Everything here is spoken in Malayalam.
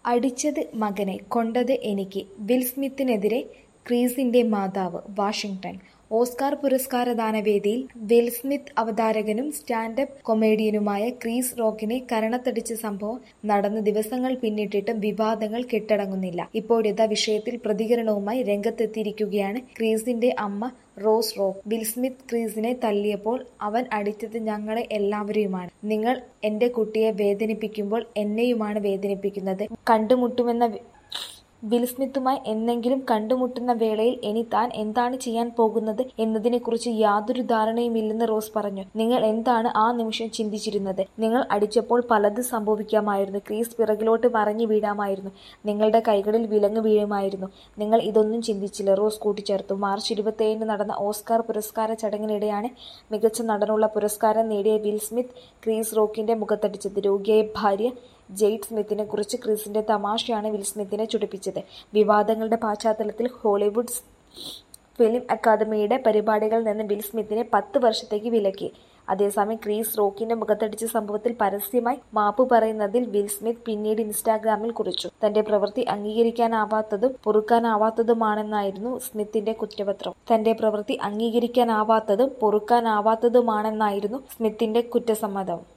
അടിച്ചത് മകനെ കൊണ്ടത് എനിക്ക് വിൽ സ്മിത്തിനെതിരെ ക്രീസിന്റെ മാതാവ് വാഷിംഗ്ടൺ ഓസ്കാർ പുരസ്കാരദാന വേദിയിൽ വിൽ സ്മിത്ത് അവതാരകനും സ്റ്റാൻഡപ്പ് കൊമേഡിയനുമായ ക്രീസ് റോക്കിനെ കരണത്തടിച്ച സംഭവം നടന്ന് ദിവസങ്ങൾ പിന്നിട്ടിട്ടും വിവാദങ്ങൾ കെട്ടടങ്ങുന്നില്ല ഇപ്പോഴിതാ വിഷയത്തിൽ പ്രതികരണവുമായി രംഗത്തെത്തിയിരിക്കുകയാണ് ക്രീസിന്റെ അമ്മ റോസ് റോക്ക് വിൽ സ്മിത്ത് ക്രീസിനെ തല്ലിയപ്പോൾ അവൻ അടിച്ചത് ഞങ്ങളെ എല്ലാവരെയുമാണ് നിങ്ങൾ എന്റെ കുട്ടിയെ വേദനിപ്പിക്കുമ്പോൾ എന്നെയുമാണ് വേദനിപ്പിക്കുന്നത് കണ്ടുമുട്ടുമെന്ന വിൽ സ്മിത്തുമായി എന്നെങ്കിലും കണ്ടുമുട്ടുന്ന വേളയിൽ ഇനി താൻ എന്താണ് ചെയ്യാൻ പോകുന്നത് എന്നതിനെക്കുറിച്ച് യാതൊരു ധാരണയുമില്ലെന്ന് റോസ് പറഞ്ഞു നിങ്ങൾ എന്താണ് ആ നിമിഷം ചിന്തിച്ചിരുന്നത് നിങ്ങൾ അടിച്ചപ്പോൾ പലതും സംഭവിക്കാമായിരുന്നു ക്രീസ് പിറകിലോട്ട് മറിഞ്ഞു വീഴാമായിരുന്നു നിങ്ങളുടെ കൈകളിൽ വിലങ്ങ് വീഴുമായിരുന്നു നിങ്ങൾ ഇതൊന്നും ചിന്തിച്ചില്ല റോസ് കൂട്ടിച്ചേർത്തു മാർച്ച് ഇരുപത്തിയേഴിന് നടന്ന ഓസ്കാർ പുരസ്കാര ചടങ്ങിനിടെയാണ് മികച്ച നടനുള്ള പുരസ്കാരം നേടിയ വിൽ സ്മിത്ത് ക്രീസ് റോക്കിന്റെ മുഖത്തടിച്ചത് രോഗിയായ ഭാര്യ ജെയ്ഡ് സ്മിത്തിനെ കുറിച്ച് ക്രിസിന്റെ തമാശയാണ് വിൽ സ്മിത്തിനെ ചുടിപ്പിച്ചത് വിവാദങ്ങളുടെ പശ്ചാത്തലത്തിൽ ഹോളിവുഡ് ഫിലിം അക്കാദമിയുടെ പരിപാടികളിൽ നിന്ന് വിൽ സ്മിത്തിനെ പത്ത് വർഷത്തേക്ക് വിലക്കി അതേസമയം ക്രീസ് റോക്കിന്റെ മുഖത്തടിച്ച സംഭവത്തിൽ പരസ്യമായി മാപ്പ് പറയുന്നതിൽ വിൽ സ്മിത്ത് പിന്നീട് ഇൻസ്റ്റാഗ്രാമിൽ കുറിച്ചു തന്റെ പ്രവൃത്തി അംഗീകരിക്കാനാവാത്തതും പൊറുക്കാനാവാത്തതുമാണെന്നായിരുന്നു സ്മിത്തിന്റെ കുറ്റപത്രം തന്റെ പ്രവൃത്തി അംഗീകരിക്കാനാവാത്തതും പൊറുക്കാനാവാത്തതുമാണെന്നായിരുന്നു സ്മിത്തിന്റെ കുറ്റസമ്മതം